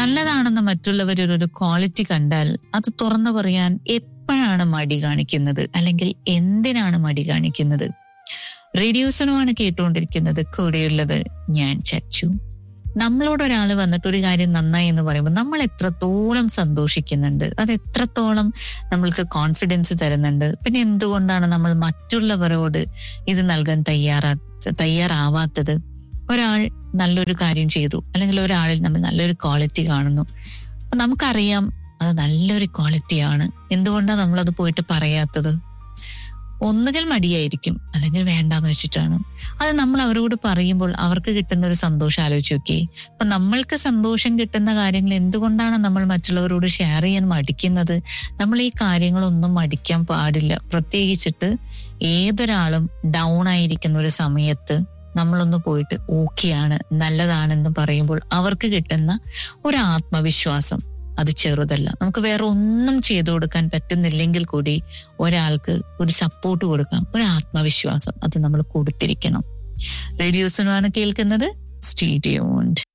നല്ലതാണെന്ന് മറ്റുള്ളവർ ഒരു ക്വാളിറ്റി കണ്ടാൽ അത് തുറന്നു പറയാൻ എപ്പോഴാണ് മടി കാണിക്കുന്നത് അല്ലെങ്കിൽ എന്തിനാണ് മടി കാണിക്കുന്നത് റേഡിയോസനുമാണ് കേട്ടുകൊണ്ടിരിക്കുന്നത് കൂടെയുള്ളത് ഞാൻ ചച്ചു നമ്മളോട് ഒരാൾ വന്നിട്ട് ഒരു കാര്യം നന്നായി എന്ന് പറയുമ്പോൾ നമ്മൾ എത്രത്തോളം സന്തോഷിക്കുന്നുണ്ട് അത് എത്രത്തോളം നമ്മൾക്ക് കോൺഫിഡൻസ് തരുന്നുണ്ട് പിന്നെ എന്തുകൊണ്ടാണ് നമ്മൾ മറ്റുള്ളവരോട് ഇത് നൽകാൻ തയ്യാറാ തയ്യാറാവാത്തത് ഒരാൾ നല്ലൊരു കാര്യം ചെയ്തു അല്ലെങ്കിൽ ഒരാളിൽ നമ്മൾ നല്ലൊരു ക്വാളിറ്റി കാണുന്നു അപ്പൊ നമുക്കറിയാം അത് നല്ലൊരു ക്വാളിറ്റിയാണ് എന്തുകൊണ്ടാണ് നമ്മളത് പോയിട്ട് പറയാത്തത് ഒന്നുകിൽ മടിയായിരിക്കും അല്ലെങ്കിൽ വേണ്ടാന്ന് വെച്ചിട്ടാണ് അത് നമ്മൾ അവരോട് പറയുമ്പോൾ അവർക്ക് കിട്ടുന്ന ഒരു സന്തോഷം ആലോചിച്ച് നോക്കിയേ അപ്പൊ നമ്മൾക്ക് സന്തോഷം കിട്ടുന്ന കാര്യങ്ങൾ എന്തുകൊണ്ടാണ് നമ്മൾ മറ്റുള്ളവരോട് ഷെയർ ചെയ്യാൻ മടിക്കുന്നത് നമ്മൾ ഈ കാര്യങ്ങളൊന്നും മടിക്കാൻ പാടില്ല പ്രത്യേകിച്ചിട്ട് ഏതൊരാളും ഡൗൺ ആയിരിക്കുന്ന ഒരു സമയത്ത് നമ്മളൊന്ന് പോയിട്ട് ഓക്കെയാണ് നല്ലതാണെന്ന് പറയുമ്പോൾ അവർക്ക് കിട്ടുന്ന ഒരു ആത്മവിശ്വാസം അത് ചെറുതല്ല നമുക്ക് വേറെ ഒന്നും ചെയ്തു കൊടുക്കാൻ പറ്റുന്നില്ലെങ്കിൽ കൂടി ഒരാൾക്ക് ഒരു സപ്പോർട്ട് കൊടുക്കാം ഒരു ആത്മവിശ്വാസം അത് നമ്മൾ കൊടുത്തിരിക്കണം റേഡിയോസിനാണ് കേൾക്കുന്നത് സ്റ്റേഡിയോണ്ട്